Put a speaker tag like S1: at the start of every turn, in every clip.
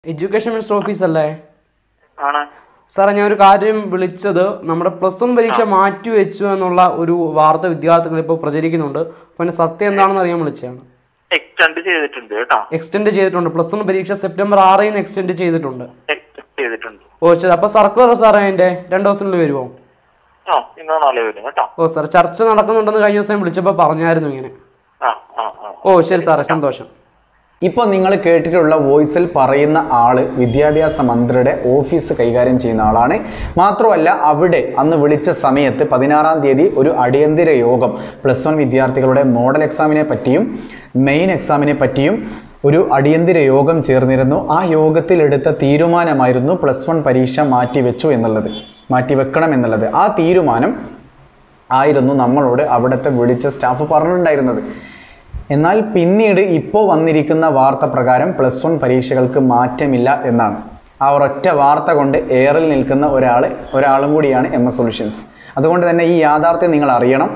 S1: education minister office അല്ലേ
S2: ആണ്
S1: സാറേ ഞാൻ ഒരു കാര്യം വിളിച്ചത് നമ്മുടെ പ്ലസ് വൺ പരീക്ഷ മാറ്റിവെച്ചു എന്നുള്ള ഒരു വാർത്ത വിദ്യാർത്ഥികൾ ഇപ്പോൾ പ്രചരിക്കുന്നുണ്ട് അപ്പോൾ അതിന്റെ സത്യം എന്താണെന്ന് അറിയാൻ വിളിച്ചതാണ്
S2: എക്സ്റ്റെൻഡ് ചെയ്തിട്ടുണ്ട് കേട്ടോ
S1: എക്സ്റ്റെൻഡ് ചെയ്തിട്ടുണ്ട് പ്ലസ് വൺ പരീക്ഷ സെപ്റ്റംബർ ആറിൽ നിന്ന് എക്സ്റ്റെൻഡ് ചെയ്തിട്ടുണ്ട്
S2: എക്സ്റ്റെൻഡ് ചെയ്തിട്ടുണ്ട്
S1: ഓ ശരി അപ്പോൾ സർക്കുലർ സാറേ അതിൻ്റെ രണ്ട് ദിവസത്തിനുള്ളിൽ വരുമോ
S2: ആ ഇന്നോ നാളെ വരും കേട്ടോ
S1: ഓ സാർ ചർച്ച നടക്കുന്നുണ്ടെന്ന് കഴിഞ്ഞ ദിവസം ഞാൻ വിളിച്ചപ്പോൾ പറഞ്ഞായിരുന്നു ഇങ്ങനെ
S2: ആ ആ ആ
S1: ഓ ശരി സാറേ സന്തോഷം
S3: ഇപ്പോൾ നിങ്ങൾ കേട്ടിട്ടുള്ള വോയിസിൽ പറയുന്ന ആള് വിദ്യാഭ്യാസ മന്ത്രിയുടെ ഓഫീസ് കൈകാര്യം ചെയ്യുന്ന ആളാണ് മാത്രമല്ല അവിടെ അന്ന് വിളിച്ച സമയത്ത് പതിനാറാം തീയതി ഒരു അടിയന്തര യോഗം പ്ലസ് വൺ വിദ്യാർത്ഥികളുടെ മോഡൽ എക്സാമിനെ പറ്റിയും മെയിൻ എക്സാമിനെ പറ്റിയും ഒരു അടിയന്തര യോഗം ചേർന്നിരുന്നു ആ യോഗത്തിൽ എടുത്ത തീരുമാനമായിരുന്നു പ്ലസ് വൺ പരീക്ഷ മാറ്റിവെച്ചു എന്നുള്ളത് മാറ്റിവെക്കണം എന്നുള്ളത് ആ തീരുമാനം ആയിരുന്നു നമ്മളോട് അവിടുത്തെ വിളിച്ച സ്റ്റാഫ് പറഞ്ഞിട്ടുണ്ടായിരുന്നത് എന്നാൽ പിന്നീട് ഇപ്പോൾ വന്നിരിക്കുന്ന വാർത്ത പ്രകാരം പ്ലസ് വൺ പരീക്ഷകൾക്ക് മാറ്റമില്ല എന്നാണ് ആ ഒരൊറ്റ വാർത്ത കൊണ്ട് എയറിൽ നിൽക്കുന്ന ഒരാൾ ഒരാളും കൂടിയാണ് എം എസ് സൊല്യൂഷൻസ് അതുകൊണ്ട് തന്നെ ഈ യാഥാർത്ഥ്യം നിങ്ങൾ അറിയണം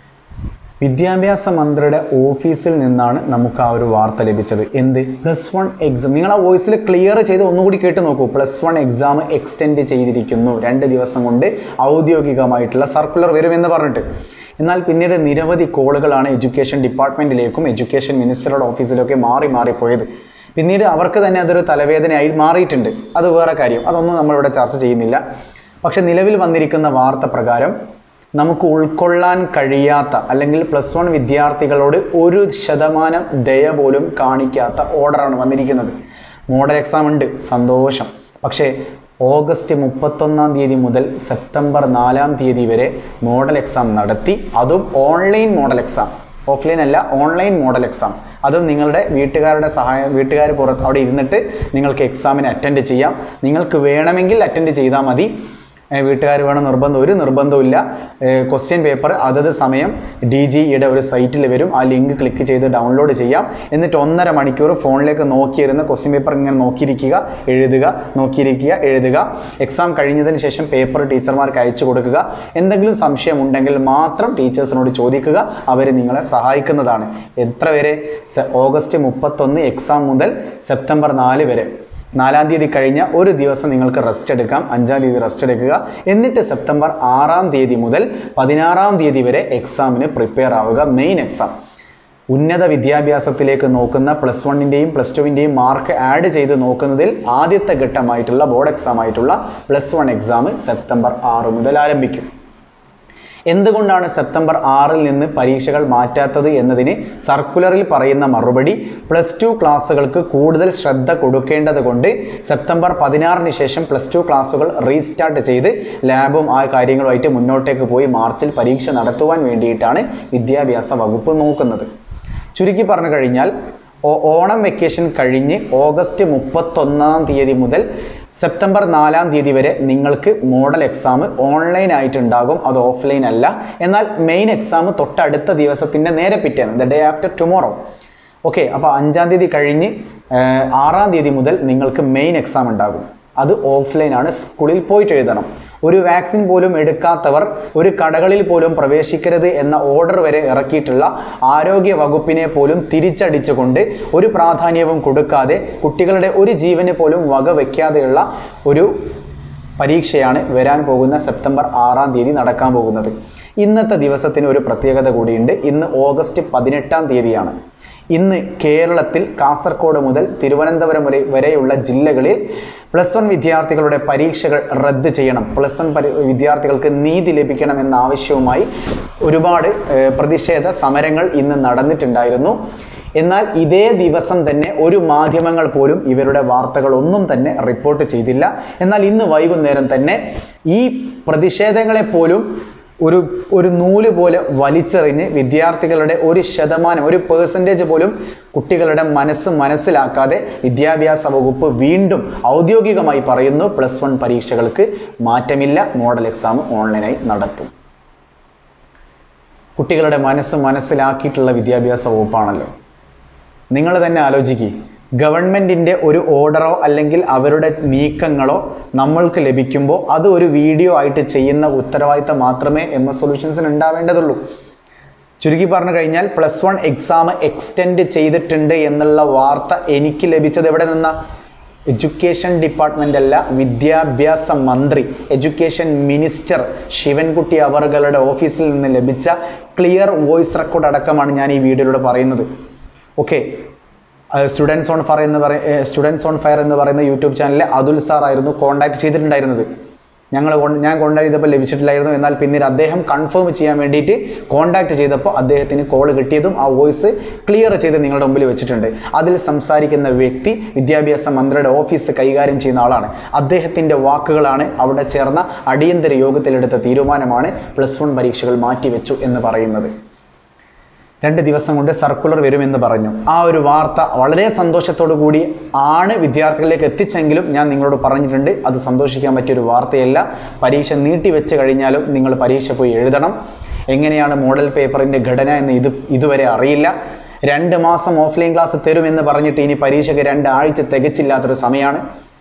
S3: വിദ്യാഭ്യാസ മന്ത്രിയുടെ ഓഫീസിൽ നിന്നാണ് നമുക്ക് ആ ഒരു വാർത്ത ലഭിച്ചത് എന്ത് പ്ലസ് വൺ എക്സാം നിങ്ങൾ ആ വോയിസിൽ ക്ലിയർ ചെയ്ത് ഒന്നുകൂടി കേട്ട് നോക്കൂ പ്ലസ് വൺ എക്സാം എക്സ്റ്റെൻഡ് ചെയ്തിരിക്കുന്നു രണ്ട് ദിവസം കൊണ്ട് ഔദ്യോഗികമായിട്ടുള്ള സർക്കുലർ വരുമെന്ന് പറഞ്ഞിട്ട് എന്നാൽ പിന്നീട് നിരവധി കോളുകളാണ് എഡ്യൂക്കേഷൻ ഡിപ്പാർട്ട്മെന്റിലേക്കും എഡ്യൂക്കേഷൻ മിനിസ്റ്ററുടെ ഓഫീസിലൊക്കെ മാറി മാറി പോയത് പിന്നീട് അവർക്ക് തന്നെ അതൊരു തലവേദനയായി മാറിയിട്ടുണ്ട് അത് വേറെ കാര്യം അതൊന്നും നമ്മളിവിടെ ചർച്ച ചെയ്യുന്നില്ല പക്ഷെ നിലവിൽ വന്നിരിക്കുന്ന വാർത്ത പ്രകാരം നമുക്ക് ഉൾക്കൊള്ളാൻ കഴിയാത്ത അല്ലെങ്കിൽ പ്ലസ് വൺ വിദ്യാർത്ഥികളോട് ഒരു ശതമാനം ദയ പോലും കാണിക്കാത്ത ഓർഡറാണ് വന്നിരിക്കുന്നത് മോഡൽ എക്സാം ഉണ്ട് സന്തോഷം പക്ഷേ ഓഗസ്റ്റ് മുപ്പത്തൊന്നാം തീയതി മുതൽ സെപ്റ്റംബർ നാലാം തീയതി വരെ മോഡൽ എക്സാം നടത്തി അതും ഓൺലൈൻ മോഡൽ എക്സാം ഓഫ്ലൈൻ അല്ല ഓൺലൈൻ മോഡൽ എക്സാം അതും നിങ്ങളുടെ വീട്ടുകാരുടെ സഹായം വീട്ടുകാർ പുറത്ത് അവിടെ ഇരുന്നിട്ട് നിങ്ങൾക്ക് എക്സാമിന് അറ്റൻഡ് ചെയ്യാം നിങ്ങൾക്ക് വേണമെങ്കിൽ അറ്റൻഡ് ചെയ്താൽ മതി വീട്ടുകാർ വേണം നിർബന്ധം ഒരു നിർബന്ധമില്ല ക്വസ്റ്റ്യൻ പേപ്പർ അതത് സമയം ഡി ജിയുടെ ഒരു സൈറ്റിൽ വരും ആ ലിങ്ക് ക്ലിക്ക് ചെയ്ത് ഡൗൺലോഡ് ചെയ്യാം എന്നിട്ട് ഒന്നര മണിക്കൂർ ഫോണിലേക്ക് നോക്കിയിരുന്ന് ക്വസ്റ്റ്യൻ പേപ്പർ ഇങ്ങനെ നോക്കിയിരിക്കുക എഴുതുക നോക്കിയിരിക്കുക എഴുതുക എക്സാം കഴിഞ്ഞതിന് ശേഷം പേപ്പർ ടീച്ചർമാർക്ക് അയച്ചു കൊടുക്കുക എന്തെങ്കിലും സംശയം ഉണ്ടെങ്കിൽ മാത്രം ടീച്ചേഴ്സിനോട് ചോദിക്കുക അവർ നിങ്ങളെ സഹായിക്കുന്നതാണ് എത്ര വരെ സെ- ഓഗസ്റ്റ് മുപ്പത്തൊന്ന് എക്സാം മുതൽ സെപ്റ്റംബർ നാല് വരെ നാലാം തീയതി കഴിഞ്ഞ ഒരു ദിവസം നിങ്ങൾക്ക് റെസ്റ്റ് എടുക്കാം അഞ്ചാം തീയതി റെസ്റ്റ് എടുക്കുക എന്നിട്ട് സെപ്റ്റംബർ ആറാം തീയതി മുതൽ പതിനാറാം തീയതി വരെ എക്സാമിന് പ്രിപ്പയർ ആവുക മെയിൻ എക്സാം ഉന്നത വിദ്യാഭ്യാസത്തിലേക്ക് നോക്കുന്ന പ്ലസ് വണ്ണിൻ്റെയും പ്ലസ് ടുവിൻ്റെയും മാർക്ക് ആഡ് ചെയ്ത് നോക്കുന്നതിൽ ആദ്യത്തെ ഘട്ടമായിട്ടുള്ള ബോർഡ് എക്സാം ആയിട്ടുള്ള പ്ലസ് വൺ എക്സാം സെപ്റ്റംബർ ആറ് മുതൽ ആരംഭിക്കും എന്തുകൊണ്ടാണ് സെപ്റ്റംബർ ആറിൽ നിന്ന് പരീക്ഷകൾ മാറ്റാത്തത് എന്നതിന് സർക്കുലറിൽ പറയുന്ന മറുപടി പ്ലസ് ടു ക്ലാസ്സുകൾക്ക് കൂടുതൽ ശ്രദ്ധ കൊടുക്കേണ്ടത് കൊണ്ട് സെപ്റ്റംബർ പതിനാറിന് ശേഷം പ്ലസ് ടു ക്ലാസ്സുകൾ റീസ്റ്റാർട്ട് ചെയ്ത് ലാബും ആ കാര്യങ്ങളുമായിട്ട് മുന്നോട്ടേക്ക് പോയി മാർച്ചിൽ പരീക്ഷ നടത്തുവാൻ വേണ്ടിയിട്ടാണ് വിദ്യാഭ്യാസ വകുപ്പ് നോക്കുന്നത് ചുരുക്കി പറഞ്ഞു കഴിഞ്ഞാൽ ഓ- ഓണം വെക്കേഷൻ കഴിഞ്ഞ് ഓഗസ്റ്റ് മുപ്പത്തൊന്നാം തീയതി മുതൽ സെപ്റ്റംബർ നാലാം തീയതി വരെ നിങ്ങൾക്ക് മോഡൽ എക്സാം ഓൺലൈൻ ആയിട്ടുണ്ടാകും അത് ഓഫ്ലൈൻ അല്ല എന്നാൽ മെയിൻ എക്സാം തൊട്ടടുത്ത ദിവസത്തിൻ്റെ നേരെ പിറ്റേന്ന് the day after tomorrow okay അപ്പോൾ അഞ്ചാം തീയതി കഴിഞ്ഞ് ആഹ്, ആറാം തീയതി മുതൽ നിങ്ങൾക്ക് മെയിൻ എക്സാം ഉണ്ടാകും അത് ഓഫ്ലൈൻ ആണ് സ്കൂളിൽ പോയിട്ട് എഴുതണം ഒരു വാക്സിൻ പോലും എടുക്കാത്തവർ ഒരു കടകളിൽ പോലും പ്രവേശിക്കരുത് എന്ന ഓർഡർ വരെ ഇറക്കിയിട്ടുള്ള ആരോഗ്യ വകുപ്പിനെ പോലും തിരിച്ചടിച്ചുകൊണ്ട് ഒരു പ്രാധാന്യവും കൊടുക്കാതെ കുട്ടികളുടെ ഒരു ജീവന് പോലും വക വയ്ക്കാതെയുള്ള ഒരു പരീക്ഷയാണ് വരാൻ പോകുന്ന സെപ്റ്റംബർ ആറാം തീയതി നടക്കാൻ പോകുന്നത് ഇന്നത്തെ ദിവസത്തിന് ഒരു പ്രത്യേകത കൂടിയുണ്ട് ഇന്ന് ഓഗസ്റ്റ് പതിനെട്ടാം തീയതിയാണ് ഇന്ന് കേരളത്തിൽ കാസർഗോഡ് മുതൽ തിരുവനന്തപുരം വരെ വരെയുള്ള ജില്ലകളിൽ പ്ലസ് വൺ വിദ്യാർത്ഥികളുടെ പരീക്ഷകൾ റദ്ദ് ചെയ്യണം പ്ലസ് വൺ പരി വിദ്യാർത്ഥികൾക്ക് നീതി ലഭിക്കണം എന്ന ആവശ്യവുമായി ഒരുപാട് ഏർ, പ്രതിഷേധ സമരങ്ങൾ ഇന്ന് നടന്നിട്ടുണ്ടായിരുന്നു എന്നാൽ ഇതേ ദിവസം തന്നെ ഒരു മാധ്യമങ്ങൾ പോലും ഇവരുടെ വാർത്തകൾ ഒന്നും തന്നെ റിപ്പോർട്ട് ചെയ്തില്ല എന്നാൽ ഇന്ന് വൈകുന്നേരം തന്നെ ഈ പ്രതിഷേധങ്ങളെ പോലും ഒരു ഒരു നൂല് പോലെ വലിച്ചെറിഞ്ഞ് വിദ്യാർത്ഥികളുടെ ഒരു ശതമാനം ഒരു പേഴ്സൻറ്റേജ് പോലും കുട്ടികളുടെ മനസ്സ് മനസ്സിലാക്കാതെ വിദ്യാഭ്യാസ വകുപ്പ് വീണ്ടും ഔദ്യോഗികമായി പറയുന്നു പ്ലസ് വൺ പരീക്ഷകൾക്ക് മാറ്റമില്ല മോഡൽ എക്സാം ഓൺലൈനായി നടത്തും കുട്ടികളുടെ മനസ്സ് മനസ്സിലാക്കിയിട്ടുള്ള വിദ്യാഭ്യാസ വകുപ്പാണല്ലോ നിങ്ങൾ തന്നെ ആലോചിക്കുക ഗവൺമെന്റിന്റെ ഒരു ഓർഡറോ അല്ലെങ്കിൽ അവരുടെ നീക്കങ്ങളോ നമ്മൾക്ക് ലഭിക്കുമ്പോൾ അത് ഒരു വീഡിയോ ആയിട്ട് ചെയ്യുന്ന ഉത്തരവാദിത്തം മാത്രമേ എം എസ് സൊല്യൂഷൻസിന് ഉണ്ടാവേണ്ടതുള്ളൂ ചുരുക്കി പറഞ്ഞു കഴിഞ്ഞാൽ പ്ലസ് വൺ എക്സാം എക്സ്റ്റെൻഡ് ചെയ്തിട്ടുണ്ട് എന്നുള്ള വാർത്ത എനിക്ക് ലഭിച്ചത് എവിടെ നിന്നാ എഡ്യൂക്കേഷൻ ഡിപ്പാർട്ട്മെന്റ് അല്ല വിദ്യാഭ്യാസ മന്ത്രി എഡ്യൂക്കേഷൻ മിനിസ്റ്റർ ശിവൻകുട്ടി അവറുകളുടെ ഓഫീസിൽ നിന്ന് ലഭിച്ച ക്ലിയർ വോയിസ് റെക്കോർഡ് അടക്കമാണ് ഞാൻ ഈ വീഡിയോയിലൂടെ പറയുന്നത് ഓക്കെ സ്റ്റുഡൻസ് ഓൺ ഫയർ എന്ന് പറയ സ്റ്റുഡൻസ് ഓൺ ഫയർ എന്ന് പറയുന്ന യൂട്യൂബ് ചാനലിലെ അതുൽ സാർ ആയിരുന്നു കോൺടാക്ട് ചെയ്തിട്ടുണ്ടായിരുന്നത് ഞങ്ങൾ ഞാൻ കോൺടാക്ട് ചെയ്തപ്പോൾ ലഭിച്ചിട്ടില്ലായിരുന്നു എന്നാൽ പിന്നീട് അദ്ദേഹം കൺഫേം ചെയ്യാൻ വേണ്ടിയിട്ട് കോൺടാക്ട് ചെയ്തപ്പോൾ അദ്ദേഹത്തിന് കോൾ കിട്ടിയതും ആ വോയിസ് ക്ലിയർ ചെയ്ത് നിങ്ങളുടെ മുമ്പിൽ വെച്ചിട്ടുണ്ട് അതിൽ സംസാരിക്കുന്ന വ്യക്തി വിദ്യാഭ്യാസ മന്ത്രിയുടെ ഓഫീസ് കൈകാര്യം ചെയ്യുന്ന ആളാണ് അദ്ദേഹത്തിൻ്റെ വാക്കുകളാണ് അവിടെ ചേർന്ന അടിയന്തര യോഗത്തിലെടുത്ത തീരുമാനമാണ് പ്ലസ് വൺ പരീക്ഷകൾ മാറ്റിവെച്ചു എന്ന് പറയുന്നത് രണ്ട് ദിവസം കൊണ്ട് സർക്കുലർ വരുമെന്ന് പറഞ്ഞു ആ ഒരു വാർത്ത വളരെ സന്തോഷത്തോടു കൂടി ആണ് വിദ്യാർത്ഥികളിലേക്ക് എത്തിച്ചെങ്കിലും ഞാൻ നിങ്ങളോട് പറഞ്ഞിട്ടുണ്ട് അത് സന്തോഷിക്കാൻ പറ്റിയൊരു വാർത്തയല്ല പരീക്ഷ നീട്ടി വെച്ച് കഴിഞ്ഞാലും നിങ്ങൾ പരീക്ഷ പോയി എഴുതണം എങ്ങനെയാണ് മോഡൽ പേപ്പറിൻ്റെ ഘടന എന്ന് ഇത് ഇതുവരെ അറിയില്ല രണ്ട് മാസം ഓഫ്ലൈൻ ക്ലാസ് തരുമെന്ന് പറഞ്ഞിട്ട് ഇനി പരീക്ഷയ്ക്ക് രണ്ടാഴ്ച തികച്ചില്ലാത്തൊരു സമയമാണ്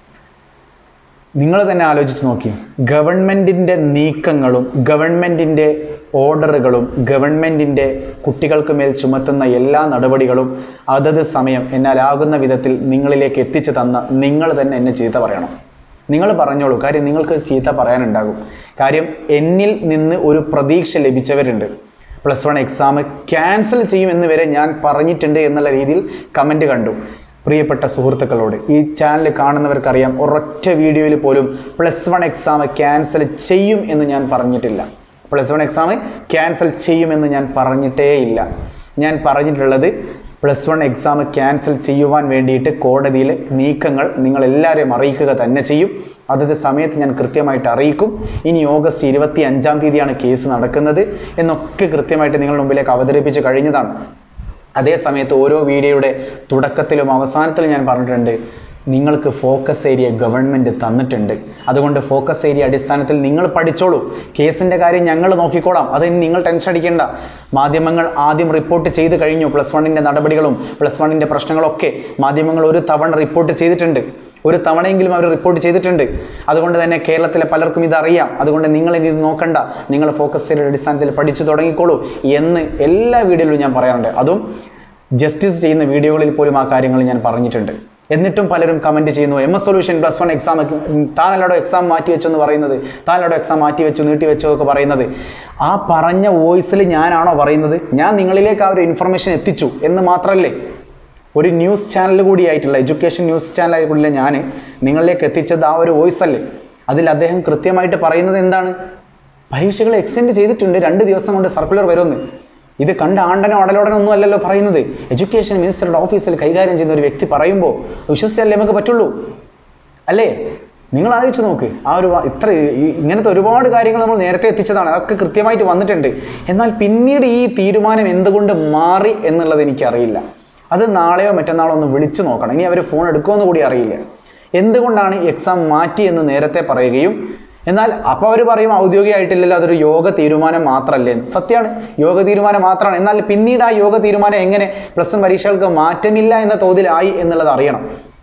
S3: നിങ്ങൾ തന്നെ ആലോചിച്ച് നോക്കി ഗവൺമെന്റിന്റെ നീക്കങ്ങളും ഗവൺമെന്റിന്റെ ഓർഡറുകളും ഗവൺമെന്റിന്റെ കുട്ടികൾക്ക് മേൽ ചുമത്തുന്ന എല്ലാ നടപടികളും അതത് സമയം എന്നാലാകുന്ന വിധത്തിൽ നിങ്ങളിലേക്ക് എത്തിച്ചു തന്ന നിങ്ങൾ തന്നെ എന്നെ ചീത്ത പറയണം നിങ്ങൾ പറഞ്ഞോളൂ കാര്യം നിങ്ങൾക്ക് ചീത്ത പറയാനുണ്ടാകും കാര്യം എന്നിൽ നിന്ന് ഒരു പ്രതീക്ഷ ലഭിച്ചവരുണ്ട് പ്ലസ് വൺ എക്സാം ക്യാൻസൽ ചെയ്യുമെന്ന് വരെ ഞാൻ പറഞ്ഞിട്ടുണ്ട് എന്നുള്ള രീതിയിൽ കമൻറ്റ് കണ്ടു പ്രിയപ്പെട്ട സുഹൃത്തുക്കളോട് ഈ ചാനൽ കാണുന്നവർക്കറിയാം ഒരൊറ്റ വീഡിയോയിൽ പോലും പ്ലസ് വൺ എക്സാം ക്യാൻസൽ ചെയ്യും എന്ന് ഞാൻ പറഞ്ഞിട്ടില്ല പ്ലസ് വൺ എക്സാം ക്യാൻസൽ ചെയ്യുമെന്ന് ഞാൻ പറഞ്ഞിട്ടേ ഇല്ല ഞാൻ പറഞ്ഞിട്ടുള്ളത് പ്ലസ് വൺ എക്സാം ക്യാൻസൽ ചെയ്യുവാൻ വേണ്ടിയിട്ട് കോടതിയിൽ നീക്കങ്ങൾ നിങ്ങൾ എല്ലാവരെയും അറിയിക്കുക തന്നെ ചെയ്യും അതത് സമയത്ത് ഞാൻ കൃത്യമായിട്ട് അറിയിക്കും ഇനി ഓഗസ്റ്റ് ഇരുപത്തി അഞ്ചാം തീയതിയാണ് കേസ് നടക്കുന്നത് എന്നൊക്കെ കൃത്യമായിട്ട് നിങ്ങളുടെ മുമ്പിലേക്ക് അവതരിപ്പിച്ച് കഴിഞ്ഞതാണ് അതേ സമയത്ത് ഓരോ വീഡിയോയുടെ തുടക്കത്തിലും അവസാനത്തിലും ഞാൻ പറഞ്ഞിട്ടുണ്ട് നിങ്ങൾക്ക് ഫോക്കസ് ഏരിയ ഗവൺമെൻറ് തന്നിട്ടുണ്ട് അതുകൊണ്ട് ഫോക്കസ് ഏരിയ അടിസ്ഥാനത്തിൽ നിങ്ങൾ പഠിച്ചോളൂ കേസിൻ്റെ കാര്യം ഞങ്ങൾ നോക്കിക്കോളാം അത് ഇനി നിങ്ങൾ ടെൻഷൻ അടിക്കേണ്ട മാധ്യമങ്ങൾ ആദ്യം റിപ്പോർട്ട് ചെയ്ത് കഴിഞ്ഞു പ്ലസ് വണ്ണിൻ്റെ നടപടികളും പ്ലസ് വണ്ണിൻ്റെ പ്രശ്നങ്ങളൊക്കെ മാധ്യമങ്ങൾ ഒരു തവണ റിപ്പോർട്ട് ചെയ്തിട്ടുണ്ട് ഒരു തവണയെങ്കിലും അവർ റിപ്പോർട്ട് ചെയ്തിട്ടുണ്ട് അതുകൊണ്ട് തന്നെ കേരളത്തിലെ പലർക്കും ഇത് അറിയാം അതുകൊണ്ട് നിങ്ങൾ ഇനി ഇത് നോക്കണ്ട നിങ്ങൾ ഫോക്കസ് ഏരിയയുടെ അടിസ്ഥാനത്തിൽ പഠിച്ചു തുടങ്ങിക്കോളൂ എന്ന് എല്ലാ വീഡിയോയിലും ഞാൻ പറയാറുണ്ട് അതും ജസ്റ്റിസ് ചെയ്യുന്ന വീഡിയോകളിൽ പോലും ആ കാര്യങ്ങൾ ഞാൻ പറഞ്ഞിട്ടുണ്ട് എന്നിട്ടും പലരും കമന്റ് ചെയ്യുന്നു M S solution plus one exam താനല്ലാടോ എക്സാം മാറ്റി വെച്ചു എന്ന് പറയുന്നത് താനല്ലാടോ എക്സാം മാറ്റി വെച്ചു നീട്ടി വെച്ചു എന്നൊക്കെ പറയുന്നത് ആ പറഞ്ഞ വോയിസിൽ ഞാനാണോ പറയുന്നത് ഞാൻ നിങ്ങളിലേക്ക് ആ ഒരു ഇൻഫർമേഷൻ എത്തിച്ചു എന്ന് മാത്രമല്ലേ ഒരു ന്യൂസ് ചാനൽ കൂടിയായിട്ടുള്ള എഡ്യൂക്കേഷൻ ന്യൂസ് ചാനൽ കൂടിയുള്ള ഞാൻ നിങ്ങളിലേക്ക് എത്തിച്ചത് ആ ഒരു വോയിസ് അല്ലേ അതിൽ അദ്ദേഹം കൃത്യമായിട്ട് പറയുന്നത് എന്താണ് പരീക്ഷകൾ എക്സ്റ്റെൻഡ് ചെയ്തിട്ടുണ്ട് രണ്ട് ദിവസം കൊണ്ട് സർക്കുലർ വരുമെന്ന് ഇത് കണ്ട ആണ്ടനോ അടലോടനോ ഒന്നും അല്ലല്ലോ പറയുന്നത് എഡ്യൂക്കേഷൻ മിനിസ്റ്ററുടെ ഓഫീസിൽ കൈകാര്യം ചെയ്യുന്ന ഒരു വ്യക്തി പറയുമ്പോൾ വിശ്വസിച്ചല്ലേ നമുക്ക് പറ്റുള്ളൂ അല്ലേ നിങ്ങൾ ആലോചിച്ച് നോക്ക് ആ ഒരു വാ- ഇത്ര ഈ- ഇങ്ങനത്തെ ഒരുപാട് കാര്യങ്ങൾ നമ്മൾ നേരത്തെ എത്തിച്ചതാണ് അതൊക്കെ കൃത്യമായിട്ട് വന്നിട്ടുണ്ട് എന്നാൽ പിന്നീട് ഈ തീരുമാനം എന്തുകൊണ്ട് മാറി എന്നുള്ളത് എനിക്കറിയില്ല അത് നാളെയോ മറ്റന്നാളോ ഒന്ന് വിളിച്ചു നോക്കണം ഇനി അവർ ഫോൺ എടുക്കുമെന്ന് കൂടി അറിയില്ല എന്തുകൊണ്ടാണ് എക്സാം മാറ്റി എന്ന് നേരത്തെ പറയുകയും എന്നാൽ അപ്പോൾ അവർ പറയും ഔദ്യോഗികമായിട്ടില്ലല്ലോ അതൊരു യോഗ തീരുമാനം മാത്രമല്ലേ എന്ന് സത്യമാണ് യോഗ തീരുമാനം മാത്രമാണ് എന്നാൽ പിന്നീട് ആ യോഗ തീരുമാനം എങ്ങനെ പ്ലസ് വൺ പരീക്ഷകൾക്ക് മാറ്റമില്ല എന്ന തോതിലായി എന്നുള്ളത് അറിയണം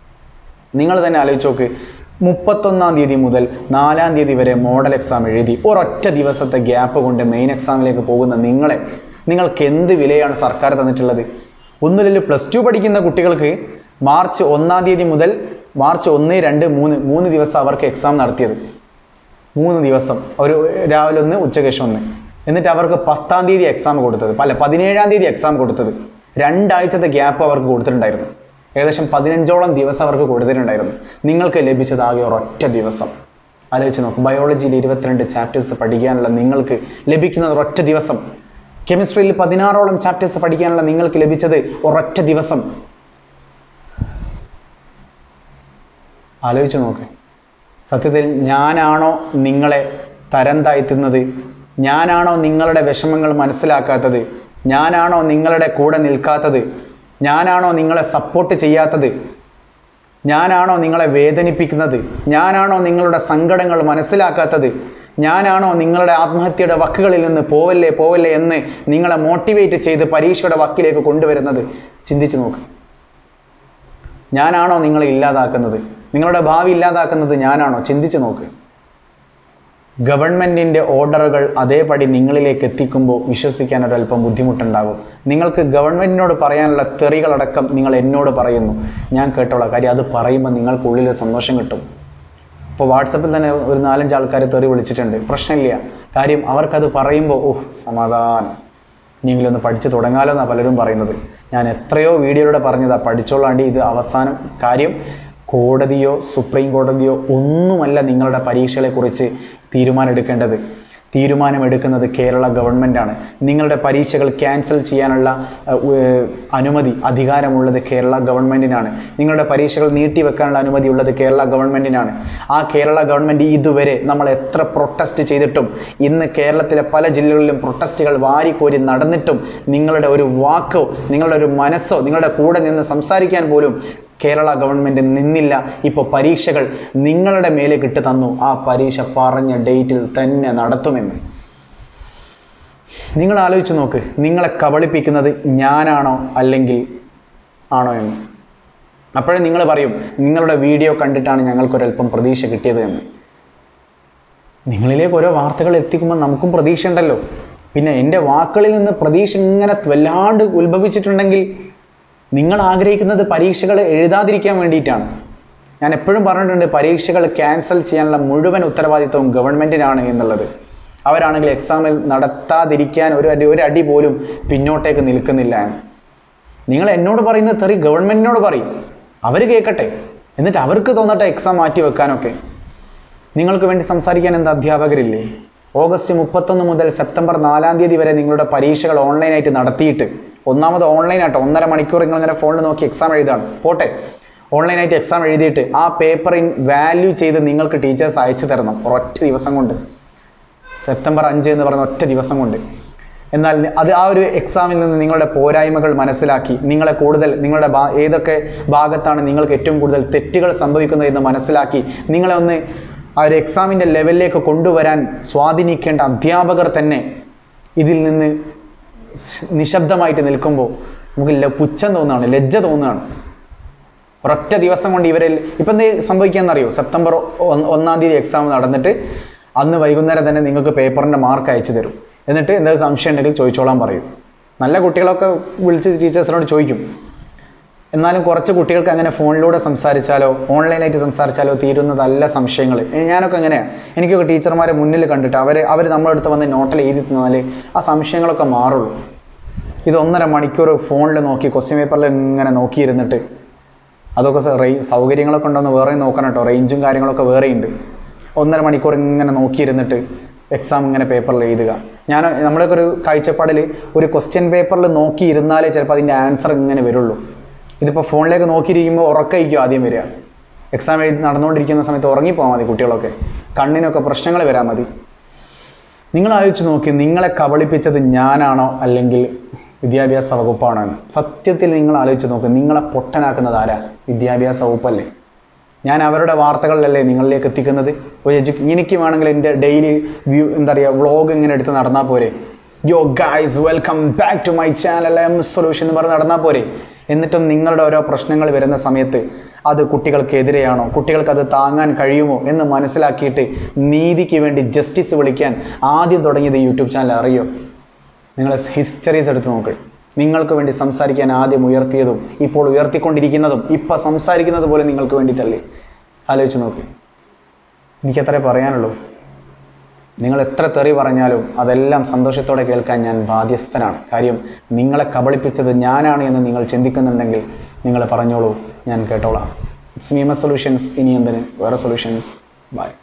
S3: നിങ്ങൾ തന്നെ ആലോചിച്ച് നോക്ക് മുപ്പത്തൊന്നാം തീയതി മുതൽ നാലാം തീയതി വരെ മോഡൽ എക്സാം എഴുതി ഒരൊറ്റ ദിവസത്തെ ഗ്യാപ്പ് കൊണ്ട് മെയിൻ എക്സാമിലേക്ക് പോകുന്ന നിങ്ങളെ നിങ്ങൾക്ക് എന്ത് വിലയാണ് സർക്കാർ തന്നിട്ടുള്ളത് ഒന്നുമില്ല പ്ലസ് ടു പഠിക്കുന്ന കുട്ടികൾക്ക് മാർച്ച് ഒന്നാം തീയതി മുതൽ മാർച്ച് ഒന്ന് രണ്ട് മൂന്ന് മൂന്ന് ദിവസം അവർക്ക് എക്സാം നടത്തിയത് മൂന്ന് ദിവസം ഒരു രാവിലെ ഒന്ന് ഉച്ചയ്ക്ക് ശേഷം ഒന്ന് എന്നിട്ട് അവർക്ക് പത്താം തീയതി എക്സാം കൊടുത്തത് അല്ല പതിനേഴാം തീയതി എക്സാം കൊടുത്തത് രണ്ടാഴ്ചത്തെ ഗ്യാപ്പ് അവർക്ക് കൊടുത്തിട്ടുണ്ടായിരുന്നു ഏകദേശം പതിനഞ്ചോളം ദിവസം അവർക്ക് കൊടുത്തിട്ടുണ്ടായിരുന്നു നിങ്ങൾക്ക് ലഭിച്ചത് ആകെ ഒരൊറ്റ ദിവസം ആലോചിച്ച് നോക്കും ബയോളജിയിൽ ഇരുപത്തിരണ്ട് ചാപ്റ്റേഴ്സ് പഠിക്കാനുള്ള നിങ്ങൾക്ക് ലഭിക്കുന്നത് ഒരൊറ്റ ദിവസം കെമിസ്ട്രിയിൽ പതിനാറോളം ചാപ്റ്റേഴ്സ് പഠിക്കാനുള്ള നിങ്ങൾക്ക് ലഭിച്ചത് ഒരൊറ്റ ദിവസം ആലോചിച്ച് നോക്ക് സത്യത്തിൽ ഞാനാണോ നിങ്ങളെ തരം താഴ്ത്തുന്നത് ഞാനാണോ നിങ്ങളുടെ വിഷമങ്ങൾ മനസ്സിലാക്കാത്തത് ഞാനാണോ നിങ്ങളുടെ കൂടെ നിൽക്കാത്തത് ഞാനാണോ നിങ്ങളെ സപ്പോർട്ട് ചെയ്യാത്തത് ഞാനാണോ നിങ്ങളെ വേദനിപ്പിക്കുന്നത് ഞാനാണോ നിങ്ങളുടെ സങ്കടങ്ങൾ മനസ്സിലാക്കാത്തത് ഞാനാണോ നിങ്ങളുടെ ആത്മഹത്യയുടെ വക്കുകളിൽ നിന്ന് പോവല്ലേ പോവല്ലേ എന്ന് നിങ്ങളെ മോട്ടിവേറ്റ് ചെയ്ത് പരീക്ഷയുടെ വക്കിലേക്ക് കൊണ്ടുവരുന്നത് ചിന്തിച്ചു നോക്ക് ഞാനാണോ നിങ്ങളെ ഇല്ലാതാക്കുന്നത് നിങ്ങളുടെ ഭാവി ഇല്ലാതാക്കുന്നത് ഞാനാണോ ചിന്തിച്ചു നോക്ക് ഗവൺമെൻറ്റിൻ്റെ ഓർഡറുകൾ അതേപടി നിങ്ങളിലേക്ക് എത്തിക്കുമ്പോൾ വിശ്വസിക്കാൻ ഒരല്പം ബുദ്ധിമുട്ടുണ്ടാകും നിങ്ങൾക്ക് ഗവൺമെൻറ്റിനോട് പറയാനുള്ള തെറികളടക്കം നിങ്ങൾ എന്നോട് പറയുന്നു ഞാൻ കേട്ടോളാം കാര്യം അത് പറയുമ്പോൾ നിങ്ങൾക്കുള്ളിൽ സന്തോഷം കിട്ടും ഇപ്പോൾ വാട്സപ്പിൽ തന്നെ ഒരു നാലഞ്ച് ആൾക്കാർ തെറി വിളിച്ചിട്ടുണ്ട് പ്രശ്നമില്ല കാര്യം അവർക്കത് പറയുമ്പോൾ ഓഹ് സമാധാനം ഇനിയെങ്കിലും ഒന്ന് പഠിച്ചു തുടങ്ങാലോ എന്നാണ് പലരും പറയുന്നത് ഞാൻ എത്രയോ വീഡിയോയിലൂടെ പറഞ്ഞതാ പഠിച്ചോളാണ്ടി ഇത് അവസാനം കാര്യം കോടതിയോ സുപ്രീം കോടതിയോ ഒന്നുമല്ല നിങ്ങളുടെ പരീക്ഷകളെക്കുറിച്ച് തീരുമാനമെടുക്കേണ്ടത് തീരുമാനമെടുക്കുന്നത് കേരള ഗവൺമെൻറ്റാണ് നിങ്ങളുടെ പരീക്ഷകൾ ക്യാൻസൽ ചെയ്യാനുള്ള അഹ്, ഉ- അനുമതി അധികാരമുള്ളത് കേരള ഗവൺമെൻറ്റിനാണ് നിങ്ങളുടെ പരീക്ഷകൾ നീട്ടിവെക്കാനുള്ള അനുമതി ഉള്ളത് കേരള ഗവൺമെൻറ്റിനാണ് ആ കേരള ഗവൺമെൻറ് ഇതുവരെ നമ്മൾ എത്ര പ്രൊട്ടസ്റ്റ് ചെയ്തിട്ടും ഇന്ന് കേരളത്തിലെ പല ജില്ലകളിലും പ്രൊട്ടസ്റ്റുകൾ വാരിക്കോരി നടന്നിട്ടും നിങ്ങളുടെ ഒരു വാക്കോ നിങ്ങളുടെ ഒരു മനസ്സോ നിങ്ങളുടെ കൂടെ നിന്ന് സംസാരിക്കാൻ പോലും കേരള ഗവൺമെൻറ് നിന്നില്ല ഇപ്പോൾ പരീക്ഷകൾ നിങ്ങളുടെ മേലെ കിട്ടു തന്നു ആ പരീക്ഷ പറഞ്ഞ ഡേറ്റിൽ തന്നെ നടത്തുമെന്ന് നിങ്ങൾ ആലോചിച്ച് നോക്ക് നിങ്ങളെ കബളിപ്പിക്കുന്നത് ഞാനാണോ അല്ലെങ്കിൽ ആണോ എന്ന് അപ്പോഴേ നിങ്ങൾ പറയും നിങ്ങളുടെ വീഡിയോ കണ്ടിട്ടാണ് ഞങ്ങൾക്കൊരല്പം പ്രതീക്ഷ കിട്ടിയത് എന്ന് നിങ്ങളിലേക്ക് ഓരോ വാർത്തകൾ എത്തിക്കുമ്പോൾ നമുക്കും പ്രതീക്ഷ ഉണ്ടല്ലോ പിന്നെ എൻ്റെ വാക്കുകളിൽ നിന്ന് പ്രതീക്ഷ ഇങ്ങനെ വല്ലാണ്ട് ഉത്ഭവിച്ചിട്ടുണ്ടെങ്കിൽ നിങ്ങൾ ആഗ്രഹിക്കുന്നത് പരീക്ഷകൾ എഴുതാതിരിക്കാൻ വേണ്ടിയിട്ടാണ് ഞാൻ എപ്പോഴും പറഞ്ഞിട്ടുണ്ട് പരീക്ഷകൾ ക്യാൻസൽ ചെയ്യാനുള്ള മുഴുവൻ ഉത്തരവാദിത്വവും ഗവൺമെൻറ്റിനാണ് എന്നുള്ളത് അവരാണെങ്കിൽ എക്സാമിൽ നടത്താതിരിക്കാൻ ഒരു അടി ഒരു അടി പോലും പിന്നോട്ടേക്ക് നിൽക്കുന്നില്ല എന്ന് നിങ്ങൾ എന്നോട് പറയുന്ന തെറി ഗവൺമെൻറ്റിനോട് പറയും അവർ കേൾക്കട്ടെ എന്നിട്ട് അവർക്ക് തോന്നട്ടെ എക്സാം മാറ്റി വെക്കാനൊക്കെ നിങ്ങൾക്ക് വേണ്ടി സംസാരിക്കാൻ എന്താ അധ്യാപകരില്ലേ ഓഗസ്റ്റ് മുപ്പത്തൊന്ന് മുതൽ സെപ്റ്റംബർ നാലാം തീയതി വരെ നിങ്ങളുടെ പരീക്ഷകൾ ഓൺലൈനായിട്ട് നടത്തിയിട്ട് ഒന്നാമത് ഓൺലൈനായിട്ട് ഒന്നര മണിക്കൂർ നിങ്ങൾ ഇങ്ങനെ ഫോണിൽ നോക്കി എക്സാം എഴുതാണ് പോട്ടെ ഓൺലൈനായിട്ട് എക്സാം എഴുതിയിട്ട് ആ പേപ്പറിൻ വാല്യൂ ചെയ്ത് നിങ്ങൾക്ക് ടീച്ചേഴ്സ് അയച്ചു തരണം ഒരൊറ്റ ദിവസം കൊണ്ട് സെപ്റ്റംബർ അഞ്ച് എന്ന് പറയുന്ന ഒറ്റ ദിവസം കൊണ്ട് എന്നാൽ നി- അത് ആ ഒരു എക്സാമിൽ നിന്ന് നിങ്ങളുടെ പോരായ്മകൾ മനസ്സിലാക്കി നിങ്ങളെ കൂടുതൽ നിങ്ങളുടെ ഭാ ഏതൊക്കെ ഭാഗത്താണ് നിങ്ങൾക്ക് ഏറ്റവും കൂടുതൽ തെറ്റുകൾ സംഭവിക്കുന്നത് എന്ന് മനസ്സിലാക്കി നിങ്ങളെ ഒന്ന് ആ ഒരു എക്സാമിൻ്റെ ലെവലിലേക്ക് കൊണ്ടുവരാൻ സ്വാധീനിക്കേണ്ട അധ്യാപകർ തന്നെ ഇതിൽ നിന്ന് സ് നിശബ്ദമായിട്ട് നിൽക്കുമ്പോൾ നമുക്ക് ല- പുച്ഛം തോന്നുകയാണ് ലജ്ജ തോന്നുകയാണ് ഒരൊറ്റ ദിവസം കൊണ്ട് ഇവരിൽ ഇപ്പം എന്ത് സംഭവിക്കാന്നറിയോ സെപ്റ്റംബർ ഒന്ന് ഒന്നാം തീയതി എക്സാം നടന്നിട്ട് അന്ന് വൈകുന്നേരം തന്നെ നിങ്ങൾക്ക് പേപ്പറിൻ്റെ മാർക്ക് അയച്ചു തരും എന്നിട്ട് എന്തെങ്കിലും സംശയം ഉണ്ടെങ്കിൽ ചോദിച്ചോളാൻ പറയും നല്ല കുട്ടികളൊക്കെ വിളിച്ച് ടീച്ചേഴ്സിനോട് ചോദിക്കും എന്നാലും കുറച്ച് കുട്ടികൾക്ക് അങ്ങനെ ഫോണിലൂടെ സംസാരിച്ചാലോ ഓൺലൈനായിട്ട് സംസാരിച്ചാലോ തീരുന്നതല്ല സംശയങ്ങൾ ഞാനൊക്കെ എങ്ങനെയാണ് എനിക്കൊക്കെ ടീച്ചർമാരെ മുന്നിൽ കണ്ടിട്ട് അവർ അവർ നമ്മുടെ അടുത്ത് വന്ന് നോട്ടിൽ എഴുതി തന്നാൽ ആ സംശയങ്ങളൊക്കെ മാറുള്ളൂ ഇത് ഒന്നര മണിക്കൂർ ഫോണിൽ നോക്കി ക്വസ്റ്റ്യൻ പേപ്പറിൽ ഇങ്ങനെ നോക്കിയിരുന്നിട്ട് അതൊക്കെ സ- റേ സൗകര്യങ്ങളൊക്കെ ഉണ്ടോന്ന് വേറെ നോക്കണം കേട്ടോ റേഞ്ചും കാര്യങ്ങളൊക്കെ വേറെയുണ്ട് ഒന്നര മണിക്കൂർ ഇങ്ങനെ നോക്കിയിരുന്നിട്ട് എക്സാം ഇങ്ങനെ പേപ്പറിൽ എഴുതുക ഞാൻ നമ്മുടെയൊക്കെ ഒരു കാഴ്ചപ്പാടിൽ ഒരു ക്വസ്റ്റ്യൻ പേപ്പറിൽ നോക്കിയിരുന്നാലേ ചിലപ്പോൾ അതിൻ്റെ ആൻസർ ഇങ്ങനെ വരുള്ളൂ ഇതിപ്പോൾ ഫോണിലേക്ക് നോക്കിയിരിക്കുമ്പോൾ ഉറക്കമായിരിക്കും ആദ്യം വരിക എക്സാം എഴുതി നടന്നുകൊണ്ടിരിക്കുന്ന സമയത്ത് ഉറങ്ങിപ്പോകാൻ മതി കുട്ടികളൊക്കെ കണ്ണിനൊക്കെ പ്രശ്നങ്ങൾ വരാൻ മതി നിങ്ങൾ ആലോചിച്ച് നോക്കി നിങ്ങളെ കബളിപ്പിച്ചത് ഞാനാണോ അല്ലെങ്കിൽ വിദ്യാഭ്യാസ വകുപ്പാണോ എന്ന് സത്യത്തിൽ നിങ്ങൾ ആലോചിച്ച് നോക്ക് നിങ്ങളെ പൊട്ടനാക്കുന്നത് ആരാ വിദ്യാഭ്യാസ വകുപ്പല്ലേ ഞാൻ അവരുടെ വാർത്തകളിലല്ലേ നിങ്ങളിലേക്ക് എത്തിക്കുന്നത് ഒരു എഡ്യു എനിക്ക് വേണമെങ്കിൽ എൻ്റെ ഡെയിലി വ്യൂ എന്താ പറയുക വ്ളോഗ് ഇങ്ങനെ എടുത്ത് നടന്നാൽ പോരെ yo guys welcome back to my channel M solution എന്ന് പറഞ്ഞ് നടന്നാൽ പോരെ എന്നിട്ടും നിങ്ങളുടെ ഓരോ പ്രശ്നങ്ങൾ വരുന്ന സമയത്ത് അത് കുട്ടികൾക്കെതിരെയാണോ കുട്ടികൾക്ക് അത് താങ്ങാൻ കഴിയുമോ എന്ന് മനസ്സിലാക്കിയിട്ട് നീതിക്ക് വേണ്ടി ജസ്റ്റിസ് വിളിക്കാൻ ആദ്യം തുടങ്ങിയത് യൂട്യൂബ് ചാനൽ അറിയോ നിങ്ങൾ ഹിസ്റ്ററീസ് എടുത്ത് നോക്ക് നിങ്ങൾക്ക് വേണ്ടി സംസാരിക്കാൻ ആദ്യം ഉയർത്തിയതും ഇപ്പോൾ ഉയർത്തിക്കൊണ്ടിരിക്കുന്നതും ഇപ്പം സംസാരിക്കുന്നത് പോലെ നിങ്ങൾക്ക് വേണ്ടിയിട്ടല്ലേ ആലോചിച്ച് നോക്ക് എനിക്കത്രേ പറയാനുള്ളൂ നിങ്ങൾ എത്ര തെറി പറഞ്ഞാലും അതെല്ലാം സന്തോഷത്തോടെ കേൾക്കാൻ ഞാൻ ബാധ്യസ്ഥനാണ് കാര്യം നിങ്ങളെ കബളിപ്പിച്ചത് ഞാനാണ് എന്ന് നിങ്ങൾ ചിന്തിക്കുന്നുണ്ടെങ്കിൽ നിങ്ങൾ പറഞ്ഞോളൂ ഞാൻ കേട്ടോളാം ഇറ്റ്സ് മീമ സൊല്യൂഷൻസ് ഇനി എന്തിന് വേറെ സൊല്യൂഷൻസ് ബൈ